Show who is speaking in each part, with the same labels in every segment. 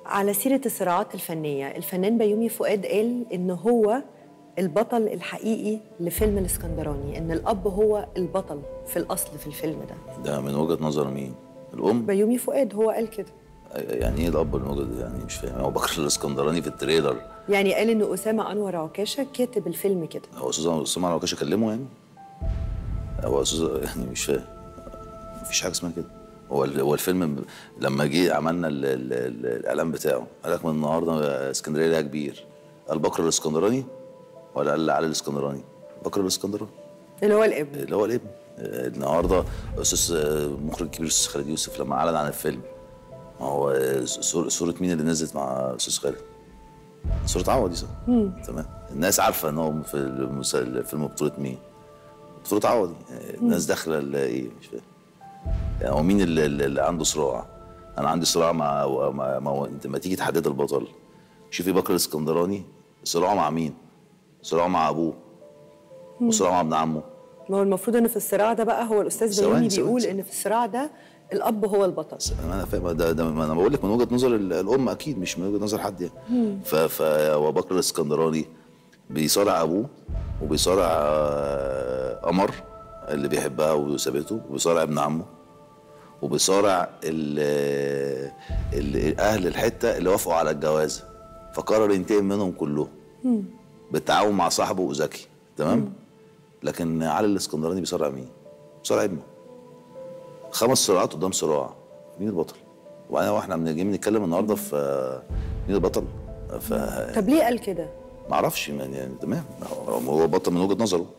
Speaker 1: على سيرة الصراعات الفنية الفنان بيومي فؤاد قال إن هو البطل الحقيقي لفيلم الاسكندراني إن الأب هو البطل في الأصل في الفيلم ده
Speaker 2: ده من وجهه نظر مين؟ الام؟
Speaker 1: بيومي فؤاد هو قال كده
Speaker 2: يعني ايه الاب من وجهه يعني مش فاهم هو بكر الاسكندراني في التريلر
Speaker 1: يعني قال إن أسامة أنور عكاشة كاتب الفيلم كده
Speaker 2: هو استاذ اسامه عركاش اكلمه يعني؟ هو استاذ يعني مش فاهم مفيش حاجه اسمها كده هو ال- هو الفيلم ب- لما جه عملنا ال ال ال الاعلان بتاعه قال لك من النهارده اسكندريه ليها كبير قال بكر الاسكندراني ولا قال علي الاسكندراني؟ بكر الاسكندراني
Speaker 1: اللي هو الابن
Speaker 2: اللي هو الابن آه، النهارده استاذ آه، مخرج كبير استاذ خالد يوسف لما اعلن عن الفيلم ما هو آه، صور- صوره مين اللي نزلت مع استاذ خالد؟ صوره عوضي صح؟ تمام الناس عارفه ان هو في المس- الفيلم بطوله مين؟ بطوله عوضي آه، الناس داخله ال- ايه مش فاهم يعني هو مين اللي, اللي عنده صراع؟ انا عندي صراع مع مع, مع انت لما تيجي تحدد البطل شوفي بكر الاسكندراني صراعه مع مين؟ صراعه مع ابوه وصراعه مع ابن عمه
Speaker 1: ما هو المفروض إن في الصراع ده بقى هو الأستاذ
Speaker 2: ثواني،
Speaker 1: بيومي
Speaker 2: ثواني،
Speaker 1: بيقول
Speaker 2: ثواني.
Speaker 1: إن في الصراع ده الأب هو البطل
Speaker 2: ما انا فاهم ده, ده ما انا بقول لك من وجهه نظر ال- الام اكيد مش من وجهه نظر حد يعني ف فهو بكر الاسكندراني بيصارع ابوه وبيصارع آه، قمر اللي بيحبها وسابته وبيصارع ابن عمه وبيصارع ال- ال- اهل الحته اللي وافقوا على الجوازه فقرر ينتقم منهم كلهم بالتعاون مع صاحبه زكي تمام لكن علي الاسكندراني بيصارع مين؟ بيصارع ابنه خمس صراعات قدام صراع مين البطل؟ وبعدين واحنا جايين بنتكلم النهارده في آه، مين البطل؟ ف
Speaker 1: طب ليه قال كده؟
Speaker 2: ما اعرفش يعني, يعني تمام هو هو بطل من وجهه نظره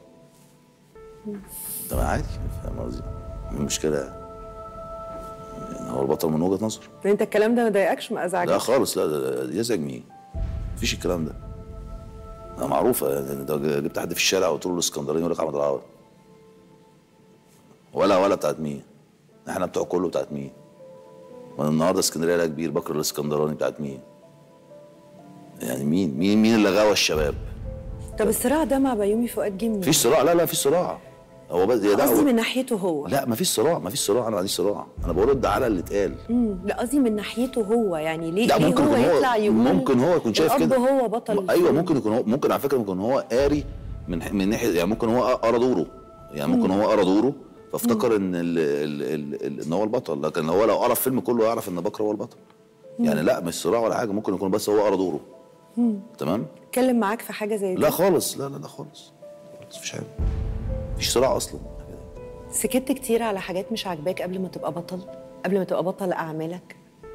Speaker 2: تمام عادي فاهم قصدي؟ إيه المشكله يعني هو البطل من وجهه نظره
Speaker 1: انت الكلام ده ما ضايقكش ما
Speaker 2: لا
Speaker 1: ازعجكش
Speaker 2: خالص لا ده- ده يزعج مين؟ مفيش الكلام ده ده معروفه يعني انت جبت حد في الشارع وقلت له الاسكندراني يقول لك احمد العوض ولا ولا بتاعت مين؟ احنا بتوع كله بتاعت مين؟ وانا النهارده اسكندريه لها كبير بكر الاسكندراني بتاعت مين؟ يعني مين مين مين اللي غوى الشباب؟
Speaker 1: طب الصراع ده مع بيومي فؤاد جه منين؟
Speaker 2: مفيش صراع لا لا في صراع هو بس يا ده
Speaker 1: قصدي
Speaker 2: هو-
Speaker 1: من ناحيته هو
Speaker 2: لا مفيش صراع مفيش صراع انا ما عنديش صراع انا بقول ده على اللي اتقال
Speaker 1: مم. لا قصدي من ناحيته هو يعني ليه
Speaker 2: لا
Speaker 1: ليه
Speaker 2: ممكن
Speaker 1: هو
Speaker 2: يكون هو
Speaker 1: يطلع يقول
Speaker 2: ممكن هو يكون شايف
Speaker 1: الأب
Speaker 2: كده
Speaker 1: هو بطل
Speaker 2: م- ايوه
Speaker 1: الفيلم.
Speaker 2: ممكن يكون هو ممكن على فكره ممكن هو قاري من ح- من ناحيه يعني ممكن هو قرا دوره يعني ممكن هو قرا دوره فافتكر ان ال ال ال ال ان هو البطل لكن هو لو قرا الفيلم كله يعرف ان بكر هو البطل يعني لا مش صراع ولا حاجه ممكن يكون بس هو قرا دوره تمام
Speaker 1: اتكلم معاك في حاجه زي
Speaker 2: لا
Speaker 1: دي
Speaker 2: خالص لا لا لا خالص خالص مفيش حاجه مفيش صراع اصلا
Speaker 1: سكت كتير على حاجات مش عاجباك قبل ما تبقى بطل قبل ما تبقى بطل اعمالك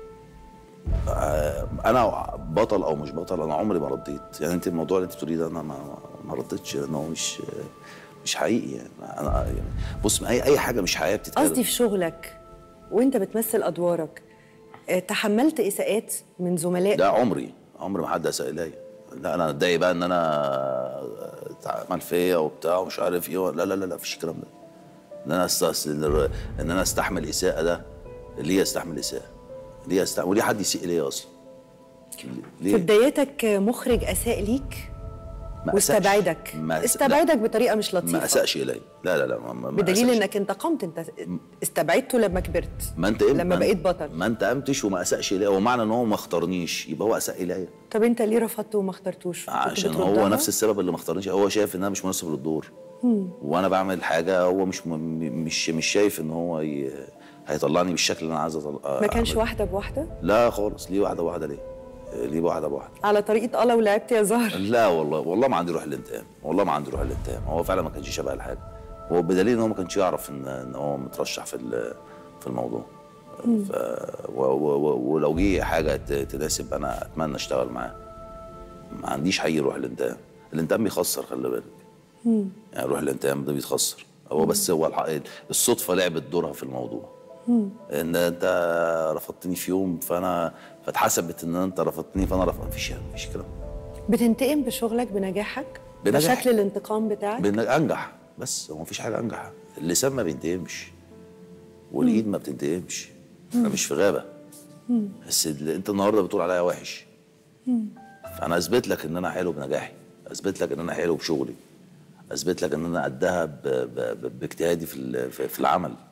Speaker 2: انا بطل او مش بطل انا عمري ما رديت يعني انت الموضوع اللي انت بتقوليه ده انا ما ما ردتش لان هو مش مش حقيقي يعني انا يعني بص اي اي حاجه مش حقيقيه بتتقال
Speaker 1: قصدي في شغلك وانت بتمثل ادوارك اه، تحملت اساءات من زملاء
Speaker 2: ده عمري عمري ما حد اساء الي لا انا اتضايق بقى ان انا اتعمل فيا وبتاع ومش عارف ايه لا لا لا لا مفيش الكلام ده ان انا استسل ان انا استحمل اساءه ده ليه استحمل اساءه؟ ليه استحمل وليه حد يسيء ليا اصلا؟
Speaker 1: في
Speaker 2: ليه؟
Speaker 1: بدايتك مخرج اساء ليك
Speaker 2: ما أسأش.
Speaker 1: واستبعدك
Speaker 2: ما أس-
Speaker 1: استبعدك بطريقه مش
Speaker 2: لا،
Speaker 1: لطيفه
Speaker 2: ما اساءش الي لا لا لا ما ما- ما
Speaker 1: بدليل
Speaker 2: أسأش.
Speaker 1: انك انتقمت انت استبعدته لما كبرت
Speaker 2: ما انت إيه؟
Speaker 1: لما
Speaker 2: ما
Speaker 1: بقيت
Speaker 2: انت-
Speaker 1: بطل
Speaker 2: ما انت قمتش وما اساءش الي هو معنى ان هو ما اختارنيش يبقى هو اساء الي
Speaker 1: طب انت ليه رفضته وما اخترتوش كنت
Speaker 2: عشان
Speaker 1: بتردها؟
Speaker 2: هو نفس السبب اللي ما اختارنيش هو شايف ان انا مش مناسب للدور وانا بعمل حاجه هو مش م- مش مش شايف ان هو ي... هيطلعني بالشكل اللي انا عايز اطلع
Speaker 1: ما كانش
Speaker 2: أعمله.
Speaker 1: واحده بواحده
Speaker 2: لا خالص ليه واحده واحده ليه ليه واحده بواحده
Speaker 1: على طريقه الله ولعبت يا زهر
Speaker 2: لا والله والله ما عندي روح الانتقام والله ما عندي روح الانتقام هو فعلا ما كانش شبه الحاجه هو بدليل ان هو ما كانش يعرف ان ان هو مترشح في ال- في الموضوع ف و و و ولو جه حاجه ت- تناسب انا اتمنى اشتغل معاه ما عنديش حي روح الانتقام الانتقام بيخسر خلي بالك يعني روح الانتقام ده بيتخسر هو بس هو الحق الصدفه لعبت دورها في الموضوع ان انت رفضتني في يوم فانا فاتحسبت ان انت رفضتني فانا رفضت مفيش مفيش كلام
Speaker 1: بتنتقم بشغلك بنجاحك
Speaker 2: بنجاح.
Speaker 1: بشكل الانتقام بتاعك
Speaker 2: بن- انجح بس هو مفيش حاجه انجح اللسان ما بينتقمش والايد ما بتنتقمش انا مش في غابه بس ال- انت النهارده بتقول عليا وحش فانا اثبت لك ان انا حلو بنجاحي اثبت لك ان انا حلو بشغلي اثبت لك ان انا قدها ب- ب- ب- باجتهادي في ال- في في العمل